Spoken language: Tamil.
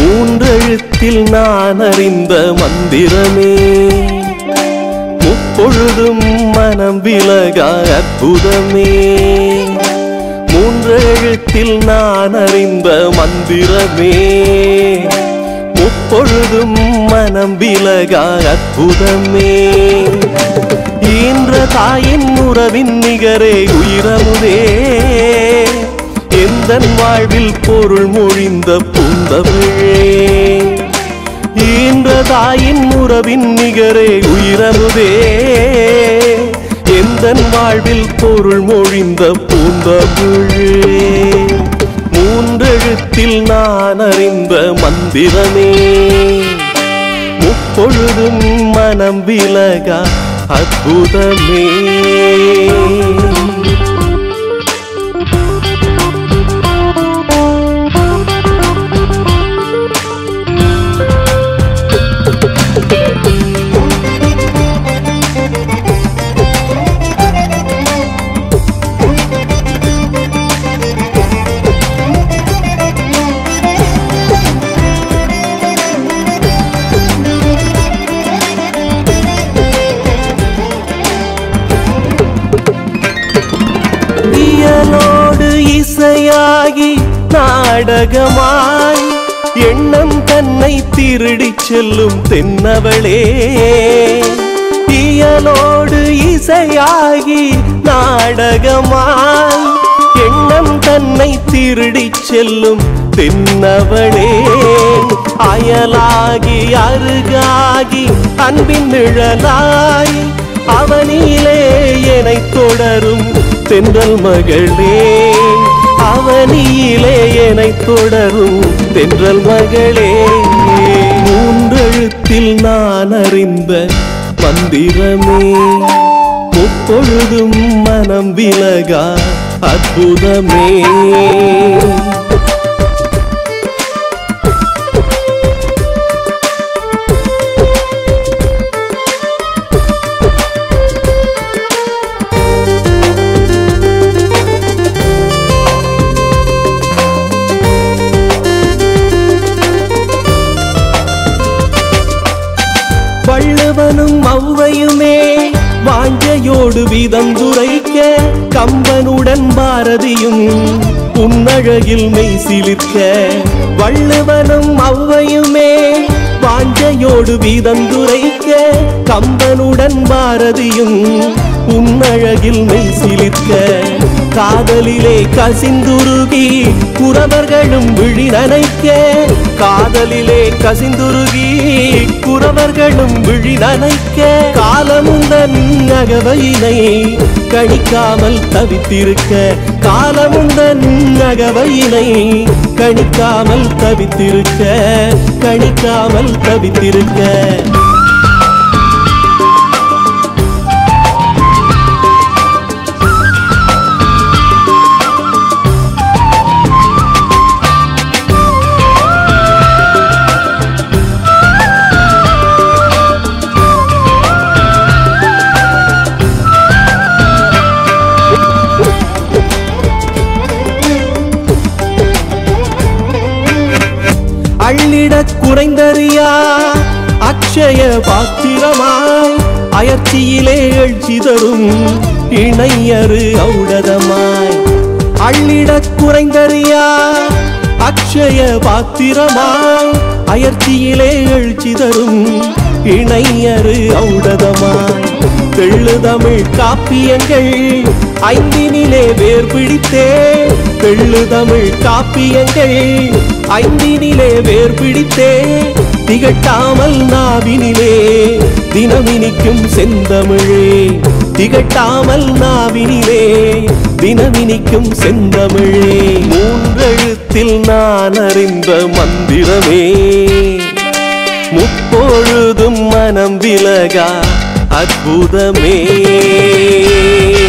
மூன்றெழுத்தில் நான் அறிந்த மந்திரமே முப்பொழுதும் மனம் விலகா அற்புதமே மூன்றெழுத்தில் நான் அறிந்த மந்திரமே முப்பொழுதும் மனம் விலகா அற்புதமே ஈன்ற தாயின் உறவின் நிகரே உயிரமுதே எந்தன் வாழ்வில் பொருள் மொழிந்த பூந்தமிழே ஈன்ற தாயின் உறவின் நிகரே உயிரமுதே எந்தன் வாழ்வில் பொருள் மொழிந்த பூந்தமிழே மூன்றெழுத்தில் நான் அறிந்த மந்திரமே முப்பொழுதும் மனம் விலகா அற்புதமே இயலோடு இசையாகி நாடகமாய் எண்ணம் தன்னை திருடிச் செல்லும் தென்னவளே இயலோடு இசையாகி நாடகமாய் எண்ணம் தன்னை திருடிச் செல்லும் தென்னவளே அயலாகி அருகாகி அன்பின் நிழலாய் அவனிலே என்னை தொடரும் தென்றல் மகளே அவனியிலே என்னை தொடரும் தென்றல் மகளே மூன்றெழுத்தில் நான் அறிந்த மந்திரமே முப்பொழுதும் மனம் விலகா அற்புதமே வள்ளுவனும் ஔவையுமே வாஞ்சையோடு வீதம் துரைக்க கம்பனுடன் பாரதியும் உன்னழகில் மெய் சிலிர்க்க வள்ளுவனும் ஔவையுமே வாஞ்சையோடு வீதம் துரைக்க கம்பனுடன் பாரதியும் உன்னழகில் மெய் சிலிர்க்க காதலிலே கசிந்துருகி குறவர்களும் விழி நனைக்க காதலிலே கசிந்துருகி குறவர்களும் விழி நனைக்க காலமுந்தன் அகவையினை கணிக்காமல் தவித்திருக்க காலமுந்தன் அகவையினை கணிக்காமல் தவித்திருக்க கணிக்காமல் தவித்திருக்க அள்ளிடக் குறைந்தறியா அக்ஷய பாத்திரமாய் அயற்சியிலே எழுச்சி தரும் இணையரு ஔடதமாய் அள்ளிடக் குறைந்தறியா அக்ஷய பாத்திரமாய் அயற்சியிலே எழுச்சி தரும் இணையரு ஔடதமாய் தெள்ளு தமிழ் காப்பியங்கள் ஐந்தினிலே வேர் பிடித்தே தெள்ளு தமிழ் காப்பியங்கள் ஐந்தினிலே வேர் பிடித்தே திகட்டாமல் நாவினிலே தினமினிக்கும் செந்தமிழே திகட்டாமல் நாவினிலே தினமினிக்கும் செந்தமிழே மூன்றெழுத்தில் நான் அறிந்த மந்திரமே முப்பொழுதும் மனம் விலகா அற்புதமே